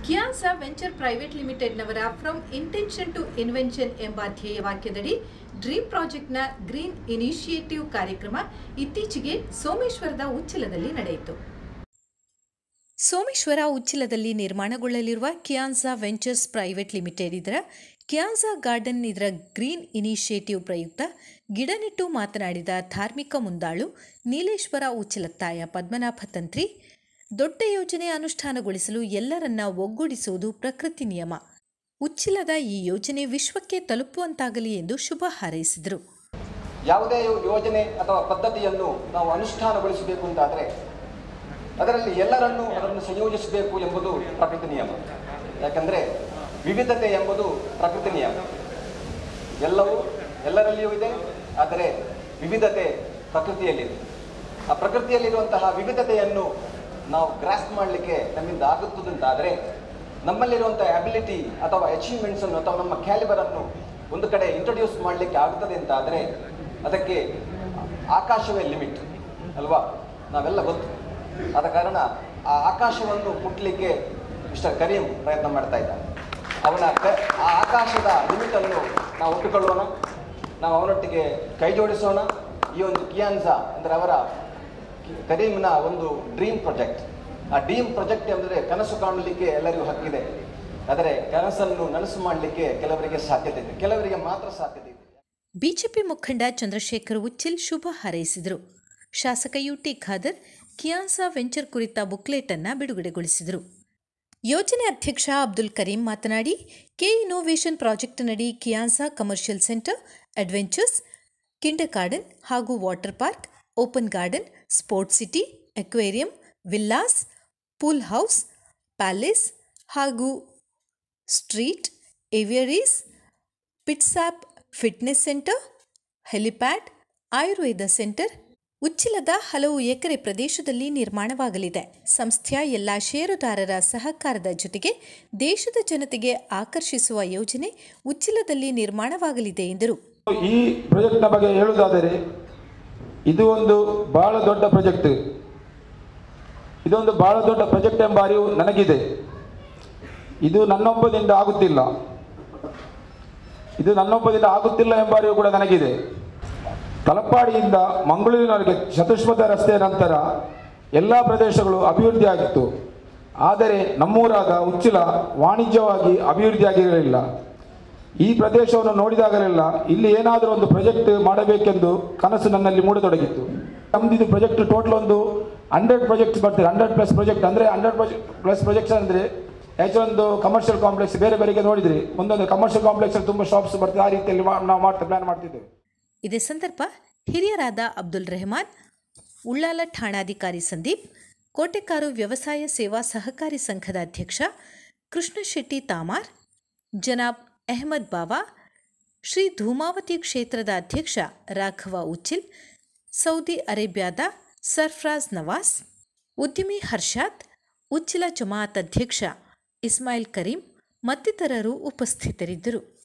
ಕಿಯಾನ್ಸಾ venture private ಲಿಮಿಟೆಡ್ನವರ from intention to invention ಎಂಬ ಧ್ಯೇಯ ವಾಕ್ಯದಡಿ ಡ್ರೀಮ್ ಪ್ರಾಜೆಕ್ಟ್ನ ಗ್ರೀನ್ ಇನಿಷಿಯೇಟಿವ್ ಕಾರ್ಯಕ್ರಮ ಇತ್ತೀಚೆಗೆ ಸೋಮೇಶ್ವರದ ಉಚ್ಚಿಲದಲ್ಲಿ ನಡೆಯಿತು ಸೋಮೇಶ್ವರ ಉಚ್ಚಿಲದಲ್ಲಿ ನಿರ್ಮಾಣಗೊಳ್ಳಲಿರುವ ಕಿಯಾನ್ಸಾ ವೆಂಚರ್ಸ್ ಪ್ರೈವೇಟ್ ಲಿಮಿಟೆಡ್ ಇದರ ಕಿಯಾನ್ಸಾ ಗಾರ್ಡನ್ ಇದರ ಗ್ರೀನ್ ಇನಿಷಿಯೇಟಿವ್ ಪ್ರಯುಕ್ತ ಗಿಡ ನೆಟ್ಟು ಮಾತನಾಡಿದ ಧಾರ್ಮಿಕ ಮುಂದಾಳು ನೀಲೇಶ್ವರ ಉಚ್ಚಿಲತ್ತಾಯ ಪದ್ಮನಾಭ ತಂತ್ರಿ ದೊಡ್ಡ ಯೋಜನೆ ಅನುಷ್ಠಾನಗೊಳಿಸಲು ಎಲ್ಲರನ್ನ ಒಗ್ಗೂಡಿಸುವುದು ಪ್ರಕೃತಿ ನಿಯಮ ಉಚ್ಚಿಲದ ಈ ಯೋಜನೆ ವಿಶ್ವಕ್ಕೆ ತಲುಪುವಂತಾಗಲಿ ಎಂದು ಶುಭ ಹಾರೈಸಿದರು ಯಾವುದೇ ಯೋ- ಯೋಜನೆ ಅಥವಾ ಪದ್ಧತಿಯನ್ನು ನಾವು ಅನುಷ್ಠಾನಗೊಳಿಸಬೇಕು ಅಂತಾದರೆ ಅದರಲ್ಲಿ ಎಲ್ಲರನ್ನೂ ಅದನ್ನು ಸಂಯೋಜಿಸಬೇಕು ಎಂಬುದು ಪ್ರಕೃತಿ ನಿಯಮ ಯಾಕಂದರೆ ವಿವಿಧತೆ ಎಂಬುದು ಪ್ರಕೃತಿ ನಿಯಮ ಎಲ್ಲವೂ ಎಲ್ಲರಲ್ಲಿಯೂ ಇದೆ ಆದರೆ ವಿವಿಧತೆ ಪ್ರಕೃತಿಯಲ್ಲಿದೆ ಆ ಪ್ರಕೃತಿಯಲ್ಲಿರುವಂತಹ ವಿವಿಧತೆಯನ್ನು ನಾವು ಗ್ರಾಸ್ ಮಾಡಲಿಕ್ಕೆ ನಮ್ಮಿಂದ ಆಗುತ್ತದಂತಾದರೆ ನಮ್ಮಲ್ಲಿರುವಂಥ ಅಬಿಲಿಟಿ ಅಥವಾ ಅಚೀವ್ಮೆಂಟ್ಸನ್ನು ಅಥವಾ ನಮ್ಮ ಕ್ಯಾಲಿಬರನ್ನು ಒಂದು ಕಡೆ ಇಂಟ್ರೊಡ್ಯೂಸ್ ಮಾಡಲಿಕ್ಕೆ ಆಗುತ್ತದೆ ಅಂತಾದರೆ ಅದಕ್ಕೆ ಆಕಾಶವೇ ಲಿಮಿಟ್ ಅಲ್ವಾ ನಾವೆಲ್ಲ ಗೊತ್ತು ಆದ ಕಾರಣ ಆ ಆಕಾಶವನ್ನು ಮುಟ್ಟಲಿಕ್ಕೆ ಮಿಸ್ಟರ್ ಕರೀಂ ಪ್ರಯತ್ನ ಮಾಡ್ತಾ ಇದ್ದಾನೆ ಅವನ ಕ ಆ ಆಕಾಶದ ಲಿಮಿಟನ್ನು ನಾವು ಒಪ್ಪಿಕೊಳ್ಳೋಣ ನಾವು ಅವನೊಟ್ಟಿಗೆ ಕೈ ಜೋಡಿಸೋಣ ಈ ಒಂದು ಕಿಯಾನ್ಸಾ ಅಂದರೆ ಅವರ ಕಿ- ಕರೀಂನ ಒಂದು ಡ್ರೀಮ್ ಪ್ರಾಜೆಕ್ಟ್ ಆ ಡ್ರೀಮ್ ಪ್ರಾಜೆಕ್ಟ್ ಅಂದರೆ ಕನಸು ಕಾಣಲಿಕ್ಕೆ ಎಲ್ಲರಿಗೂ ಹಕ್ಕಿದೆ ಆದರೆ ಕನಸನ್ನು ನನಸು ಮಾಡಲಿಕ್ಕೆ ಕೆಲವರಿಗೆ ಸಾಧ್ಯತೆ ಇದೆ ಕೆಲವರಿಗೆ ಮಾತ್ರ ಸಾಧ್ಯತೆ ಇದೆ ಬಿಜೆಪಿ ಮುಖಂಡ ಚಂದ್ರಶೇಖರ್ ಉಚ್ಚಿಲ್ ಶುಭ ಹಾರೈಸಿದರು ಶಾಸಕ ಯುಟಿ ಖಾದರ್ ಕಿಯಾನ್ಸಾ ವೆಂಚರ್ ಕುರಿತ ಬುಕ್ಲೆಟ್ ಅನ್ನ ಬಿಡುಗಡೆಗೊಳಿಸಿದರು ಯೋಜನೆ ಅಧ್ಯಕ್ಷ ಅಬ್ದುಲ್ ಕರೀಂ ಮಾತನಾಡಿ ಕೆ ಇನೋವೇಷನ್ ಪ್ರಾಜೆಕ್ಟ್ನಡಿ Kiansa commercial centre adventures kindergarten ಹಾಗೂ water park open garden sports city aquarium villas pool house palace ಹಾಗೂ street aviaries pitstop fitness centre helipad Ayurveda centre ಉಚ್ಚಿಲದ ಹಲವು ಎಕರೆ ಪ್ರದೇಶದಲ್ಲಿ ನಿರ್ಮಾಣವಾಗಲಿದೆ ಸಂಸ್ಥೆಯ ಎಲ್ಲ ಷೇರುದಾರರ ಸಹಕಾರದ ಜೊತೆಗೆ ದೇಶದ ಜನತೆಗೆ ಆಕರ್ಷಿಸುವ ಯೋಜನೆ ಉಚ್ಚಿಲದಲ್ಲಿ ನಿರ್ಮಾಣವಾಗಲಿದೆ ಎಂದರು ಈ ಪ್ರಾಜೆಕ್ಟ್ನ ಬಗ್ಗೆ ಹೇಳುವುದಾದರೆ ಇದು ಒಂದು ಬಹಳ ದೊಡ್ಡ ಪ್ರಾಜೆಕ್ಟ್ ಇದೊಂದು ಬಹಳ ದೊಡ್ಡ ಪ್ರಾಜೆಕ್ಟ್ ಎಂಬ ಅರಿವು ನನಗಿದೆ ಇದು ನನ್ನೊಬ್ಬದಿಂದ ಆಗುತ್ತಿಲ್ಲ ಇದು ನನ್ನೊಬ್ಬದಿಂದ ಆಗುತ್ತಿಲ್ಲ ಎಂಬ ಅರಿವು ಕೂಡ ನನಗಿದೆ ತಲಪಾಡಿಯಿಂದ ಮಂಗಳೂರಿನವರೆಗೆ ಚತುಷ್ಪಥ ರಸ್ತೆಯ ನಂತರ ಎಲ್ಲ ಪ್ರದೇಶಗಳು ಅಭಿವೃದ್ಧಿ ಆಗಿತ್ತು ಆದರೆ ನಮ್ಮೂರಾದ ಉಚ್ಚಿಲ ವಾಣಿಜ್ಯವಾಗಿ ಅಭಿವೃದ್ಧಿಯಾಗಿರಲಿಲ್ಲ ಈ ಪ್ರದೇಶವನ್ನು ನೋಡಿದಾಗಲೆಲ್ಲ ಇಲ್ಲಿ ಏನಾದರೂ ಒಂದು ಪ್ರಾಜೆಕ್ಟ್ ಮಾಡಬೇಕೆಂದು ಕನಸು ನನ್ನಲ್ಲಿ ಮೂಡತೊಡಗಿತ್ತು ನಮ್ದು ಇದು ಪ್ರಾಜೆಕ್ಟ್ ಟೋಟಲ್ ಒಂದು ಹಂಡ್ರೆಡ್ ಪ್ರಾಜೆಕ್ಟ್ಸ್ ಬರ್ತದೆ ಹಂಡ್ರೆಡ್ ಪ್ಲಸ್ ಪ್ರಾಜೆಕ್ಟ್ ಅಂದರೆ ಹಂಡ್ರೆಡ್ ಪ್ಲಸ್ ಪ್ರಾಜೆಕ್ಟ್ಸ್ ಅಂದರೆ ಒಂದು ಕಮರ್ಷಿಯಲ್ ಕಾಂಪ್ಲೆಕ್ಸ್ ಬೇರೆ ಬೇರೆಗೆ ನೋಡಿದ್ರಿ ಒಂದೊಂದು ಕಮರ್ಷಿಯಲ್ ಕಾಂಪ್ಲೆಕ್ಸ್ ತುಂಬ ಶಾಪ್ಸ್ ಬರ್ತದೆ ಆ ರೀತಿಯಲ್ಲಿ ಮಾ- ನಾವು ಮಾಡ್ತಾ ಪ್ಲಾನ್ ಮಾಡ್ತಿದ್ದೇವೆ ಇದೇ ಸಂದರ್ಭ ಹಿರಿಯರಾದ ಅಬ್ದುಲ್ ರೆಹಮಾನ್ ಉಳ್ಳಾಲ ಠಾಣಾಧಿಕಾರಿ ಸಂದೀಪ್ ಕೋಟೆಕಾರು ವ್ಯವಸಾಯ ಸೇವಾ ಸಹಕಾರಿ ಸಂಘದ ಅಧ್ಯಕ್ಷ ಕೃಷ್ಣ ಶೆಟ್ಟಿ ತಾಮಾರ್ ಜನಾಬ್ ಅಹಮದ್ ಬಾವಾ ಶ್ರೀ ಧೂಮಾವತಿ ಕ್ಷೇತ್ರದ ಅಧ್ಯಕ್ಷ ರಾಘವ ಉಚ್ಚಿಲ್ ಸೌದಿ ಅರೇಬ್ಯಾದ ಸರ್ಫ್ರಾಜ್ ನವಾಸ್ ಉದ್ಯಮಿ ಹರ್ಷಾದ್ ಉಚ್ಚಿಲ ಜಮಾಅತ್ ಅಧ್ಯಕ್ಷ ಇಸ್ಮಾಯಿಲ್ ಕರೀಂ ಮತ್ತಿತರರು ಉಪಸ್ಥಿತರಿದ್ದರು